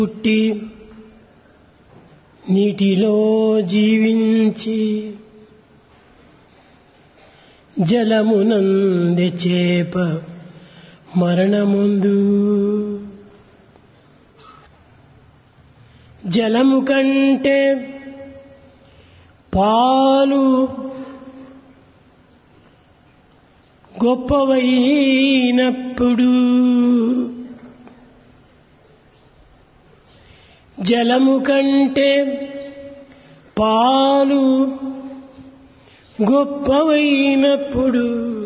పుట్టి నీటిలో జీవించి జలమునంది చేప మరణముందు జలము కంటే పాలు గొప్పవైనప్పుడు జలము కంటే పాలు గొప్పవైనప్పుడు